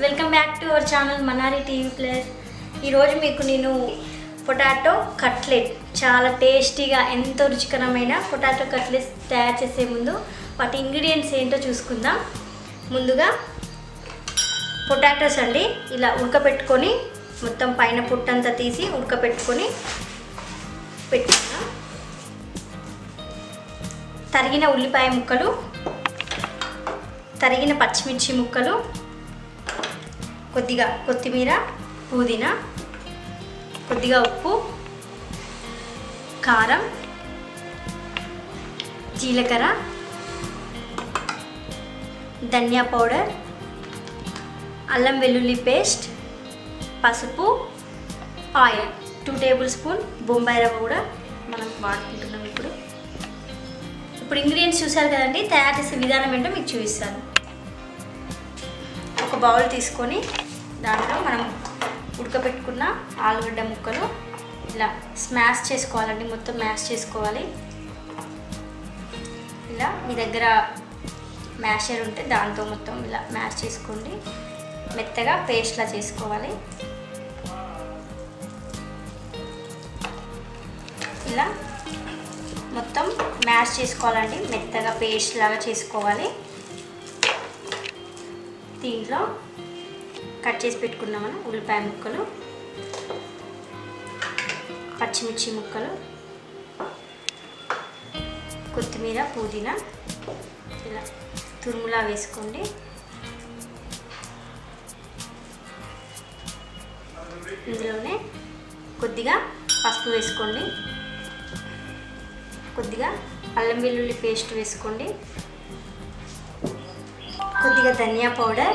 welcome back to our channel Manari TV plus ఈరోజు మీకు నేను పొటాటో కట్లెట్ చాలా టేస్టీగా ఎంతో రుచికరమైన పొటాటో కట్లెట్స్ తయారు చేసే ముందు వాటి ఇంగ్రీడియంట్స్ ఏంటో చూసుకుందాం ముందుగా పొటాటోస్ అండి ఇలా ఉడకపెట్టుకొని మొత్తం పైన పుట్టంతా తీసి ఉడకపెట్టుకొని పెట్టుకున్నాం తరిగిన ఉల్లిపాయ ముక్కలు తరిగిన పచ్చిమిర్చి ముక్కలు కొద్దిగా కొత్తిమీర పుదీనా కొద్దిగా ఉప్పు కారం జీలకర్ర ధనియా పౌడర్ అల్లం వెల్లుల్లి పేస్ట్ పసుపు oil two tablespoon Bombay రవ్వ కూడా మనం వాడుకుంటున్నాం ఇప్పుడు ఇప్పుడు ఇంగ్రీడియంట్స్ చూసారు కదండి తయారు చేసే విధానం ఏంటో మీకు చూపిస్తాను ఒక బౌల్ తీసుకొని దాంట్లో మనం ఉడకబెట్టుకున్న ఆలుగడ్డ ముక్కలు ఇలా స్మాష్ చేసుకోవాలండి మొత్తం మ్యాష్ చేసుకోవాలి ఇలా మీ దగ్గర మ్యాషర్ ఉంటే దాంతో మొత్తం ఇలా మ్యాష్ చేసుకోండి మెత్తగా పేస్ట్లా చేసుకోవాలి ఇలా మొత్తం మ్యాష్ చేసుకోవాలండి మెత్తగా పేస్ట్ లాగా చేసుకోవాలి దీంట్లో కట్ చేసి పెట్టుకున్నాం మనం ఉల్లిపాయ ముక్కలు పచ్చిమిర్చి ముక్కలు కొత్తిమీర పుదీనా ఇలా తురుములా వేసుకోండి ఇందులోనే కొద్దిగా పసుపు వేసుకోండి కొద్దిగా అల్లం వెల్లుల్లి పేస్ట్ వేసుకోండి కొద్దిగా ధనియా పౌడర్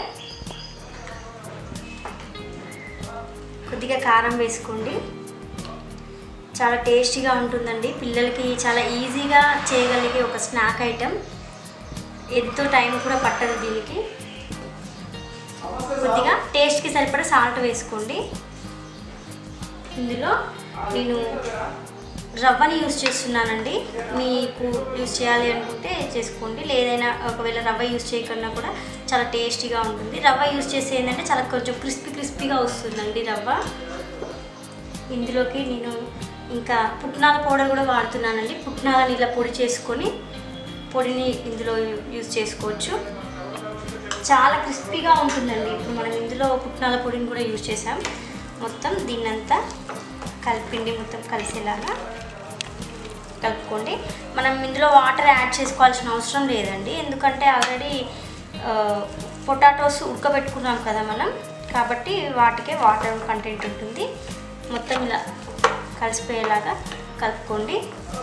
కొద్దిగా కారం వేసుకోండి చాలా టేస్టీగా ఉంటుందండి పిల్లలకి చాలా ఈజీగా చేయగలిగే ఒక స్నాక్ ఐటెం ఎంతో టైం కూడా పట్టదు దీనికి కొద్దిగా టేస్ట్కి సరిపడా సాల్ట్ వేసుకోండి ఇందులో నేను రవ్వని యూస్ చేస్తున్నానండి మీకు యూస్ చేయాలి అనుకుంటే చేసుకోండి లేదైనా ఒకవేళ రవ్వ యూస్ చేయకుండా కూడా చాలా టేస్టీగా ఉంటుంది రవ్వ యూస్ చేసి ఏంటంటే చాలా కొంచెం క్రిస్పీ క్రిస్పీగా వస్తుందండి రవ్వ ఇందులోకి నేను ఇంకా పుట్నాల పౌడర్ కూడా వాడుతున్నానండి పుట్నాలని ఇలా పొడి చేసుకొని పొడిని ఇందులో యూజ్ చేసుకోవచ్చు చాలా క్రిస్పీగా ఉంటుందండి ఇప్పుడు మనం ఇందులో పుట్నాల పొడిని కూడా యూజ్ చేసాం మొత్తం దీన్నంతా కలిపిండి మొత్తం కలిసేలాగా కలుపుకోండి మనం ఇందులో వాటర్ యాడ్ చేసుకోవాల్సిన అవసరం లేదండి ఎందుకంటే ఆల్రెడీ పొటాటోస్ ఉడకబెట్టుకున్నాం కదా మనం కాబట్టి వాటికే వాటర్ కంటెంట్ ఉంటుంది మొత్తం ఇలా కలిసిపోయేలాగా కలుపుకోండి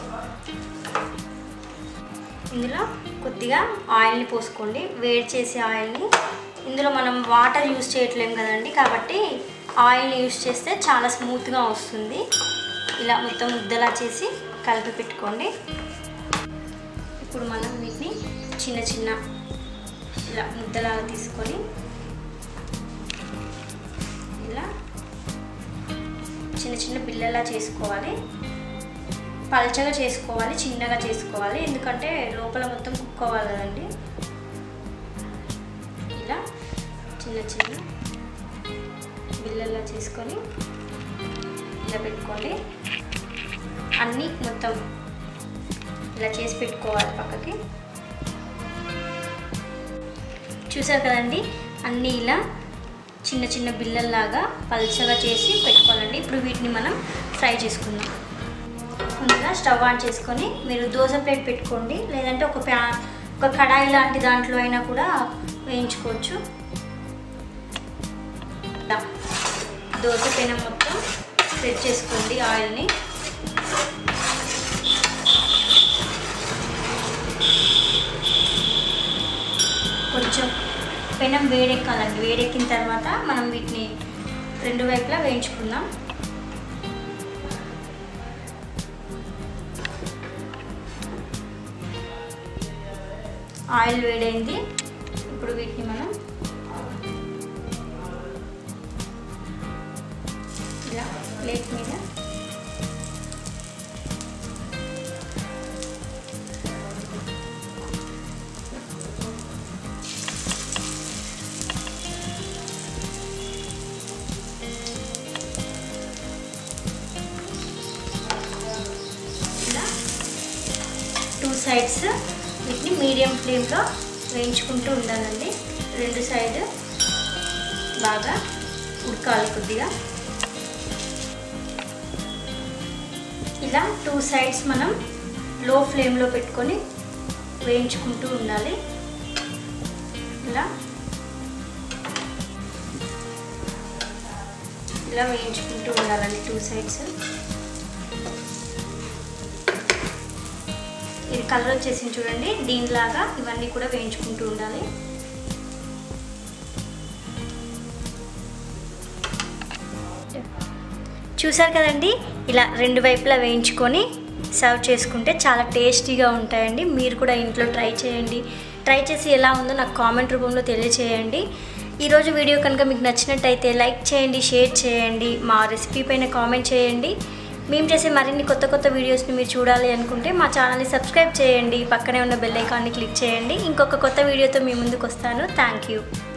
ఇందులో కొద్దిగా ఆయిల్ని పోసుకోండి వేడి చేసే ఆయిల్ని ఇందులో మనం వాటర్ యూస్ చేయట్లేం కదండి కాబట్టి ఆయిల్ యూస్ చేస్తే చాలా స్మూత్గా వస్తుంది ఇలా మొత్తం ముద్దలా చేసి కలిపి పెట్టుకోండి ఇప్పుడు మనం వీటిని చిన్న చిన్న ఇలా ముద్దలాగా తీసుకొని ఇలా చిన్న చిన్న బిల్లలా చేసుకోవాలి పల్చగా చేసుకోవాలి చిన్నగా చేసుకోవాలి ఎందుకంటే లోపల మొత్తం కుక్ అవ్వాలి కదండి ఇలా చిన్న చిన్న బిల్లల్లా చేసుకొని ఇలా పెట్టుకోండి అన్నీ మొత్తం ఇలా చేసి పెట్టుకోవాలి పక్కకి చూసారు కదండి అన్నీ ఇలా చిన్న చిన్న బిల్లల్లాగా పల్చగా చేసి పెట్టుకోవాలండి ఇప్పుడు వీటిని మనం ఫ్రై చేసుకుందాం ముందుగా స్టవ్ ఆన్ చేసుకొని మీరు దోశ ప్లేట్ పెట్టుకోండి లేదంటే ఒక ప్యా ఒక కడాయి లాంటి దాంట్లో అయినా కూడా వేయించుకోవచ్చు ఇలా దోశ పెనం మొత్తం స్ప్రెడ్ చేసుకోండి ఆయిల్ని కొంచెం పెనం వేడెక్కాలండి వేడెక్కిన తర్వాత మనం వీటిని రెండు వైపులా వేయించుకుందాం ఆయిల్ వేడైంది ఇప్పుడు వీటిని మనం ఇలా ప్లేట్ మీద సైడ్స్ వీటిని మీడియం ఫ్లేమ్లో వేయించుకుంటూ ఉండాలండి రెండు సైడ్ బాగా ఉడకాలి కొద్దిగా ఇలా టూ సైడ్స్ మనం లో ఫ్లేమ్లో పెట్టుకొని వేయించుకుంటూ ఉండాలి ఇలా ఇలా వేయించుకుంటూ ఉండాలండి టూ సైడ్స్ ఇది కలర్ వచ్చేసింది చూడండి దీనిలాగా ఇవన్నీ కూడా వేయించుకుంటూ ఉండాలి చూసారు కదండి ఇలా రెండు వైపులా వేయించుకొని సర్వ్ చేసుకుంటే చాలా టేస్టీగా ఉంటాయండి మీరు కూడా ఇంట్లో ట్రై చేయండి ట్రై చేసి ఎలా ఉందో నాకు కామెంట్ రూపంలో తెలియచేయండి ఈరోజు వీడియో కనుక మీకు నచ్చినట్టయితే లైక్ చేయండి షేర్ చేయండి మా రెసిపీ పైన కామెంట్ చేయండి మేము చేసే మరిన్ని కొత్త కొత్త వీడియోస్ని మీరు చూడాలి అనుకుంటే మా ఛానల్ని సబ్స్క్రైబ్ చేయండి పక్కనే ఉన్న బెల్ ఐకాన్ని క్లిక్ చేయండి ఇంకొక కొత్త వీడియోతో మీ ముందుకు వస్తాను థ్యాంక్ యూ